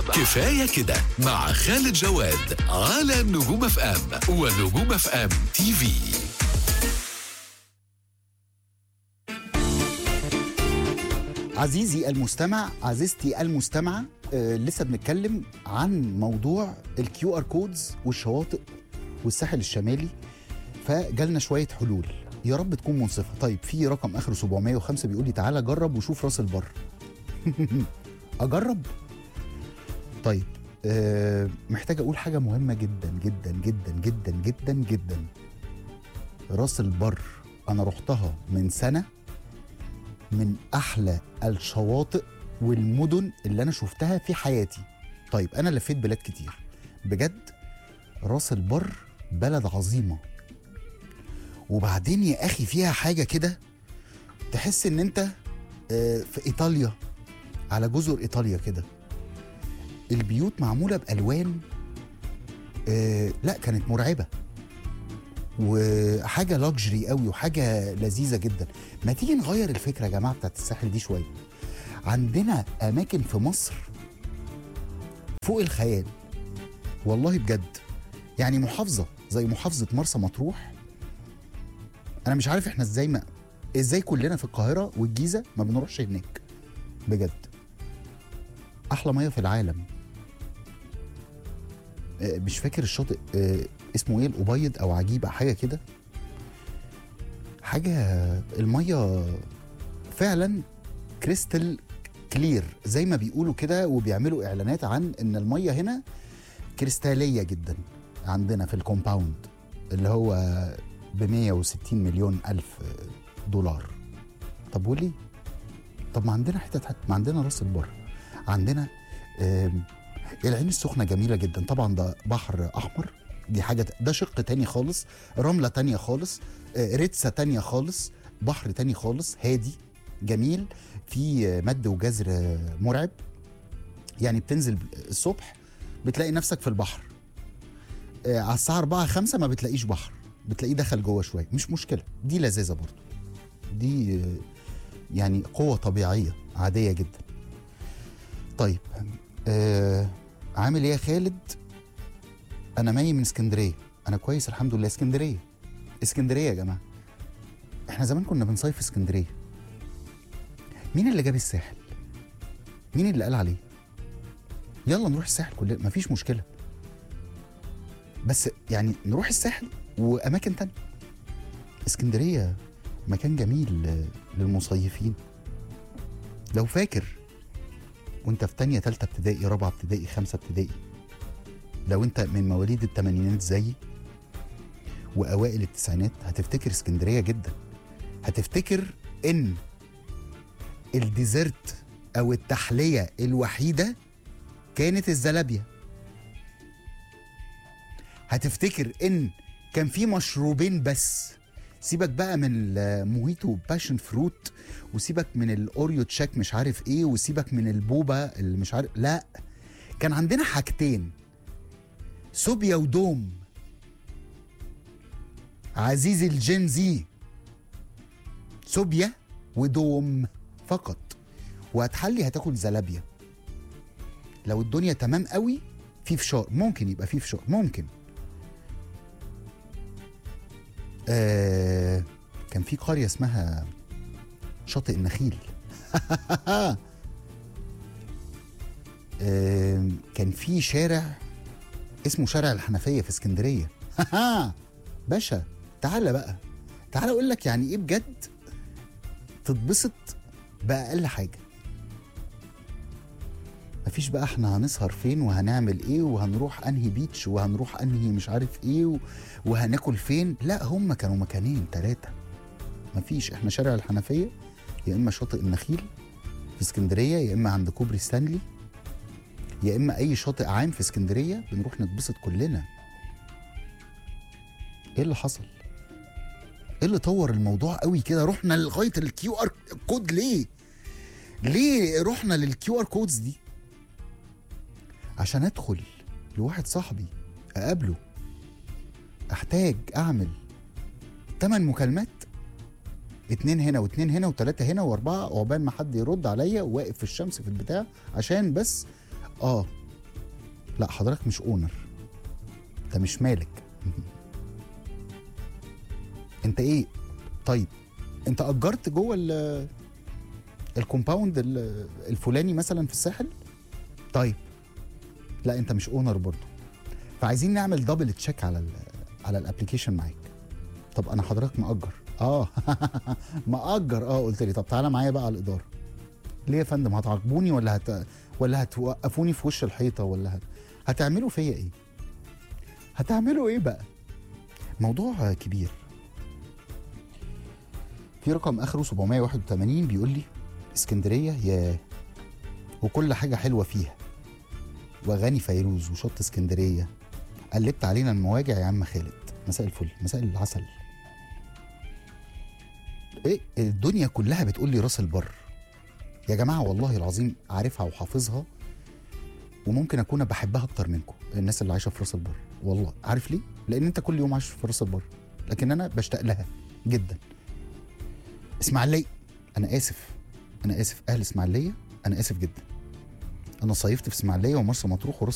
كفاية كده مع خالد جواد على نجوم اف ام ونجوم اف ام تي في عزيزي المستمع عزيزتي المستمعة آه لسه بنتكلم عن موضوع الكيو ار كودز والشواطئ والساحل الشمالي فجالنا شوية حلول يا رب تكون منصفة طيب في رقم آخره 705 بيقول لي تعالى جرب وشوف راس البر أجرب طيب آه محتاج أقول حاجة مهمة جدا جدا جدا جدا جدا جدا راس البر أنا رحتها من سنة من احلى الشواطئ والمدن اللي انا شفتها في حياتي طيب انا لفيت بلاد كتير بجد راس البر بلد عظيمه وبعدين يا اخي فيها حاجه كده تحس ان انت آه، في ايطاليا على جزر ايطاليا كده البيوت معموله بالوان آه، لا كانت مرعبه وحاجه لاكجري قوي وحاجه لذيذه جدا ما تيجي نغير الفكره يا جماعه بتاعت الساحل دي شويه عندنا اماكن في مصر فوق الخيال والله بجد يعني محافظه زي محافظه مرسى مطروح انا مش عارف احنا ازاي ما ازاي كلنا في القاهره والجيزه ما بنروحش هناك بجد احلى ميه في العالم آه، مش فاكر الشاطئ آه، اسمه ايه الابيض او عجيبه حاجه كده حاجه الميه فعلا كريستال كلير زي ما بيقولوا كده وبيعملوا اعلانات عن ان الميه هنا كريستاليه جدا عندنا في الكومباوند اللي هو ب 160 مليون الف دولار طب وليه طب ما عندنا حتت حت ما عندنا راس البر عندنا آم، العين السخنه جميله جدا طبعا ده بحر احمر دي حاجه ده شق تاني خالص رمله تانية خالص آه، رتسه تانية خالص بحر تاني خالص هادي جميل في آه، مد وجزر آه، مرعب يعني بتنزل الصبح بتلاقي نفسك في البحر آه، على الساعه 4 5 ما بتلاقيش بحر بتلاقيه دخل جوه شويه مش مشكله دي لذيذه برضو دي آه، يعني قوه طبيعيه عاديه جدا طيب آه عامل ايه يا خالد انا ماي من اسكندريه انا كويس الحمد لله اسكندريه اسكندريه يا جماعه احنا زمان كنا بنصيف في اسكندريه مين اللي جاب الساحل مين اللي قال عليه يلا نروح الساحل كلنا مفيش مشكله بس يعني نروح الساحل واماكن تانية اسكندريه مكان جميل آه، للمصيفين لو فاكر وانت في تانية تالتة ابتدائي رابعة ابتدائي خمسة ابتدائي لو انت من مواليد التمانينات زيي واوائل التسعينات هتفتكر اسكندرية جدا هتفتكر ان الديزرت او التحلية الوحيدة كانت الزلابية هتفتكر ان كان في مشروبين بس سيبك بقى من الموهيتو باشن فروت وسيبك من الاوريو تشاك مش عارف ايه وسيبك من البوبا اللي مش عارف لا كان عندنا حاجتين صوبيا ودوم عزيزي الجنزي صوبيا ودوم فقط وهتحلي هتاكل زلابيا لو الدنيا تمام قوي في فشار ممكن يبقى في فشار ممكن آه كان في قريه اسمها شاطئ النخيل آه كان في شارع اسمه شارع الحنفيه في اسكندريه باشا تعالى بقى تعالى اقول لك يعني ايه بجد تتبسط باقل حاجه مفيش بقى احنا هنسهر فين وهنعمل ايه وهنروح انهي بيتش وهنروح انهي مش عارف ايه و... وهناكل فين لا هم كانوا مكانين ثلاثه مفيش احنا شارع الحنفيه يا اما شاطئ النخيل في اسكندريه يا اما عند كوبري ستانلي يا اما اي شاطئ عام في اسكندريه بنروح نتبسط كلنا ايه اللي حصل ايه اللي طور الموضوع قوي كده رحنا لغايه الكيو ار كود ليه ليه رحنا للكيو ار كودز دي عشان ادخل لواحد صاحبي اقابله احتاج اعمل تمن مكالمات اتنين هنا واتنين هنا وتلاتة هنا واربعة عقبال ما حد يرد عليا وواقف في الشمس في البتاع عشان بس اه لا حضرتك مش اونر انت مش مالك انت ايه طيب انت اجرت جوه ال- الكومباوند ال- الفلاني مثلا في الساحل طيب لا انت مش اونر برضه فعايزين نعمل دبل تشيك على ال على الابلكيشن معاك طب انا حضرتك مأجر اه مأجر اه قلت لي طب تعالى معايا بقى على الاداره ليه يا فندم هتعاقبوني ولا هت ولا هتوقفوني في وش الحيطه ولا هت... هتعملوا فيا ايه هتعملوا ايه بقى موضوع كبير في رقم اخره 781 بيقول لي اسكندريه يا وكل حاجه حلوه فيها واغاني فيروز وشط اسكندريه قلبت علينا المواجع يا عم خالد مساء الفل مساء العسل ايه الدنيا كلها بتقول لي راس البر يا جماعه والله العظيم عارفها وحافظها وممكن اكون بحبها اكتر منكم الناس اللي عايشه في راس البر والله عارف ليه لان انت كل يوم عايش في راس البر لكن انا بشتاق لها جدا اسماعيليه انا اسف انا اسف اهل اسماعيليه انا اسف جدا انا صيفت في اسماعيليه ومرسى مطروح وراس